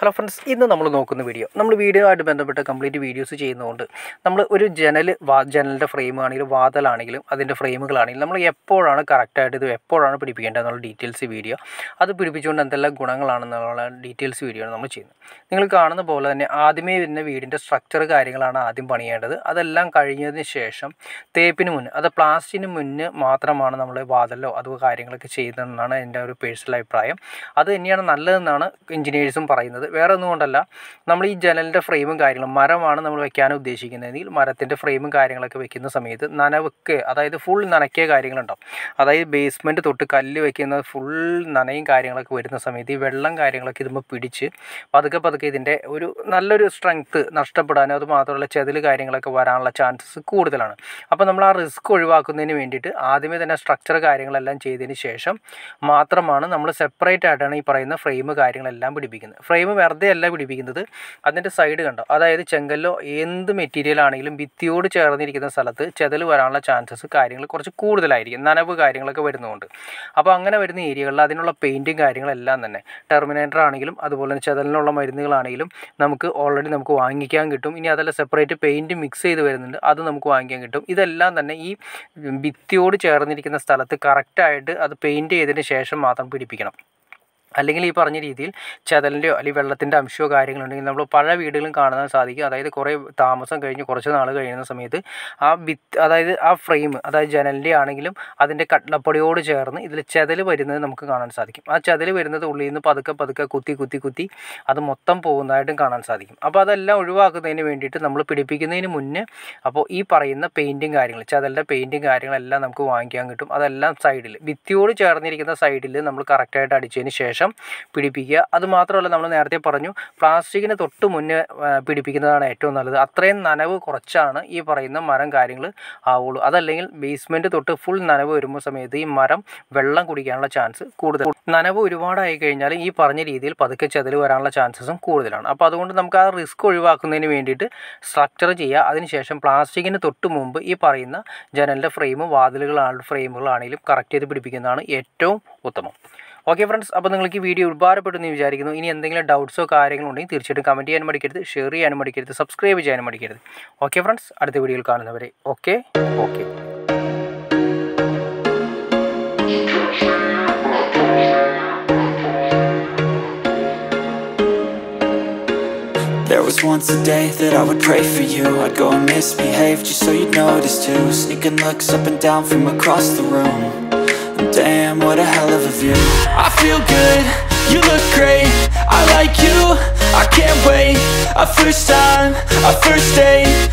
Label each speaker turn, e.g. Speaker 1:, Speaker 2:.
Speaker 1: hello friends ഇന്ന് നമ്മൾ നോക്കുന്ന വീഡിയോ നമ്മൾ വീഡിയോ ആയിട്ട് ബന്ധപ്പെട്ട കംപ്ലീറ്റ് വീഡിയോസ് ചെയ്യുന്നതുകൊണ്ട് നമ്മൾ ഒരു ജനൽ വാ ജനലിൻ്റെ ഫ്രെയിം ആണെങ്കിലും വാതലാണെങ്കിലും അതിൻ്റെ ഫ്രെയിമുകളാണെങ്കിലും നമ്മൾ എപ്പോഴാണ് കറക്റ്റായിട്ട് ഇത് എപ്പോഴാണ് പിടിപ്പിക്കേണ്ടത് എന്നുള്ള ഡീറ്റെയിൽസ് വീഡിയോ അത് പിടിപ്പിച്ചുകൊണ്ട് എന്തെല്ലാം ഗുണങ്ങളാണെന്നുള്ള ഡീറ്റെയിൽസ് വീഡിയോ ആണ് നമ്മൾ ചെയ്യുന്നത് നിങ്ങൾ കാണുന്ന പോലെ തന്നെ ആദ്യമേ വരുന്ന വീടിൻ്റെ സ്ട്രക്ചർ കാര്യങ്ങളാണ് ആദ്യം പണിയേണ്ടത് അതെല്ലാം കഴിഞ്ഞതിന് ശേഷം തേപ്പിന് മുന്നേ അത് പ്ലാസ്റ്റിന് മുന്നേ മാത്രമാണ് നമ്മൾ വാതലോ അത് കാര്യങ്ങളൊക്കെ ചെയ്യുന്നതെന്നാണ് എൻ്റെ ഒരു പേഴ്സണൽ അഭിപ്രായം അത് തന്നെയാണ് നല്ലതെന്നാണ് എഞ്ചിനീയേഴ്സും പറയുന്നത് വേറെ ഒന്നും കൊണ്ടല്ല നമ്മൾ ഈ ജനലിൻ്റെ ഫ്രെയിമും കാര്യങ്ങളും മരമാണ് നമ്മൾ വെക്കാൻ ഉദ്ദേശിക്കുന്നതെങ്കിൽ മരത്തിൻ്റെ ഫ്രെയിമും കാര്യങ്ങളൊക്കെ വെക്കുന്ന സമയത്ത് നനവൊക്കെ അതായത് ഫുൾ നനയ്ക്കിയ കാര്യങ്ങളുണ്ടാവും അതായത് ബേസ്മെൻറ്റ് തൊട്ട് കല്ല് വെക്കുന്ന ഫുൾ നനയും കാര്യങ്ങളൊക്കെ വരുന്ന സമയത്ത് ഈ വെള്ളം കാര്യങ്ങളൊക്കെ ഇതുമ്പോൾ പിടിച്ച് പതുക്കെ പതുക്കെ ഇതിൻ്റെ ഒരു നല്ലൊരു സ്ട്രെങ്ത്ത് നഷ്ടപ്പെടാനും അത് മാത്രമല്ല ചെതിൽ കാര്യങ്ങളൊക്കെ വരാനുള്ള ചാൻസസ് കൂടുതലാണ് അപ്പോൾ നമ്മൾ ആ റിസ്ക് ഒഴിവാക്കുന്നതിന് വേണ്ടിയിട്ട് ആദ്യമേ തന്നെ സ്ട്രക്ചർ കാര്യങ്ങളെല്ലാം ചെയ്തതിന് ശേഷം മാത്രമാണ് നമ്മൾ സെപ്പറേറ്റ് ആയിട്ടാണ് ഈ പറയുന്ന ഫ്രെയിം കാര്യങ്ങളെല്ലാം പിടിപ്പിക്കുന്നത് ഫ്രെയിം വെറുതെ അല്ല പിടിപ്പിക്കുന്നത് അതിൻ്റെ സൈഡ് കണ്ടോ അതായത് ചെങ്കല്ലോ എന്ത് മെറ്റീരിയൽ ആണെങ്കിലും ഭിത്തിയോട് ചേർന്നിരിക്കുന്ന സ്ഥലത്ത് ചെതൽ വരാനുള്ള ചാൻസസ് കാര്യങ്ങൾ കുറച്ച് കൂടുതലായിരിക്കും നനവ് കാര്യങ്ങളൊക്കെ വരുന്നതുകൊണ്ട് അപ്പോൾ അങ്ങനെ വരുന്ന ഏരിയകളിൽ അതിനുള്ള പെയിൻറ്റും കാര്യങ്ങളെല്ലാം തന്നെ ടെർമിനേറ്റർ ആണെങ്കിലും അതുപോലെ തന്നെ ചെതലിനുള്ള മരുന്നുകളാണെങ്കിലും നമുക്ക് ഓൾറെഡി നമുക്ക് വാങ്ങിക്കാൻ കിട്ടും ഇനി അതല്ല സെപ്പറേറ്റ് പെയിൻറ്റ് മിക്സ് ചെയ്ത് വരുന്നുണ്ട് അത് നമുക്ക് വാങ്ങിക്കാൻ കിട്ടും ഇതെല്ലാം തന്നെ ഈ ഭിത്തിയോട് ചേർന്നിരിക്കുന്ന സ്ഥലത്ത് കറക്റ്റായിട്ട് അത് പെയിൻറ്റ് ചെയ്തതിന് ശേഷം മാത്രം പിടിപ്പിക്കണം അല്ലെങ്കിൽ ഈ പറഞ്ഞ രീതിയിൽ ചെതലിൻ്റെയോ അല്ലെങ്കിൽ വെള്ളത്തിൻ്റെ അംശമോ കാര്യങ്ങളുണ്ടെങ്കിൽ നമ്മൾ പല വീടുകളും കാണാൻ സാധിക്കും അതായത് കുറേ താമസം കഴിഞ്ഞ് കുറച്ച് നാൾ കഴിയുന്ന സമയത്ത് ആ ഭിത്ത് അതായത് ആ ഫ്രെയിം അതായത് ജനലിൻ്റെ ആണെങ്കിലും അതിൻ്റെ കട്ടളപ്പടിയോട് ചേർന്ന് ഇതിൽ ചെതൽ വരുന്നത് നമുക്ക് കാണാൻ സാധിക്കും ആ ചെതൽ വരുന്നത് ഉള്ളിൽ നിന്ന് പതുക്കെ പതുക്കെ കുത്തി കുത്തി കുത്തി അത് മൊത്തം പോകുന്നതായിട്ടും കാണാൻ സാധിക്കും അപ്പോൾ അതെല്ലാം ഒഴിവാക്കുന്നതിന് വേണ്ടിയിട്ട് നമ്മൾ പിടിപ്പിക്കുന്നതിന് മുന്നേ അപ്പോൾ ഈ പറയുന്ന പെയിൻറ്റും കാര്യങ്ങൾ ചെതലിൻ്റെ പെയിൻറ്റും കാര്യങ്ങളെല്ലാം നമുക്ക് വാങ്ങിക്കാൻ കിട്ടും അതെല്ലാം സൈഡിൽ ഭിത്തിയോട് ചേർന്നിരിക്കുന്ന സൈഡിൽ നമ്മൾ കറക്റ്റായിട്ട് അടിച്ചതിന് ശേഷം ശേഷം പിടിപ്പിക്കുക അത് മാത്രമല്ല നമ്മൾ നേരത്തെ പറഞ്ഞു പ്ലാസ്റ്റിക്കിന് തൊട്ട് മുന്നേ പിടിപ്പിക്കുന്നതാണ് ഏറ്റവും നല്ലത് അത്രയും നനവ് കുറച്ചാണ് ഈ പറയുന്ന മരം കാര്യങ്ങൾ ആവുള്ളൂ അതല്ലെങ്കിൽ ബേസ്മെൻറ്റ് തൊട്ട് ഫുൾ നനവ് വരുമ്പോൾ സമയത്ത് ഈ മരം വെള്ളം കുടിക്കാനുള്ള ചാൻസ് കൂടുതൽ നനവ് ഒരുപാടായി കഴിഞ്ഞാൽ ഈ പറഞ്ഞ രീതിയിൽ പതുക്കെ ചെതൽ വരാനുള്ള ചാൻസസും കൂടുതലാണ് അപ്പോൾ അതുകൊണ്ട് നമുക്ക് ആ റിസ്ക് ഒഴിവാക്കുന്നതിന് വേണ്ടിയിട്ട് സ്ട്രക്ചർ ചെയ്യുക അതിനുശേഷം പ്ലാസ്റ്റിക്കിന് തൊട്ട് മുമ്പ് ഈ പറയുന്ന ജനലിൻ്റെ ഫ്രെയിമും വാതിലുകളാണ് ഫ്രെയിമുകളാണെങ്കിലും കറക്റ്റ് ചെയ്ത് പിടിപ്പിക്കുന്നതാണ് ഏറ്റവും ഉത്തമം ഓക്കെ ഫ്രണ്ട്സ് അപ്പോൾ നിങ്ങൾക്ക് ഈ വീഡിയോ ഉപകാരപ്പെട്ടെന്ന് വിചാരിക്കുന്നു ഇനി എന്തെങ്കിലും ഡൗട്ട്സോ കാര്യങ്ങളോ ഉണ്ടെങ്കിൽ തീർച്ചയായിട്ടും കമൻറ്റ് ചെയ്യാനും മടിക്കരുത് ഷെയർ ചെയ്യാനും മടിക്കരുത് സബ്സ്ക്രൈബ് ചെയ്യാനും മടിക്കരുത് ഓക്കെ ഫ്രണ്ട്സ് അടുത്ത വീഡിയോയിൽ കാണുന്നവരെ okay okay
Speaker 2: There was once a day that I would pray for you I'd go and misbehave just so you'd notice too Sneaking looks up and down from across the room and Damn, what a hell of a view I feel good, you look great I like you, I can't wait A first time, a first date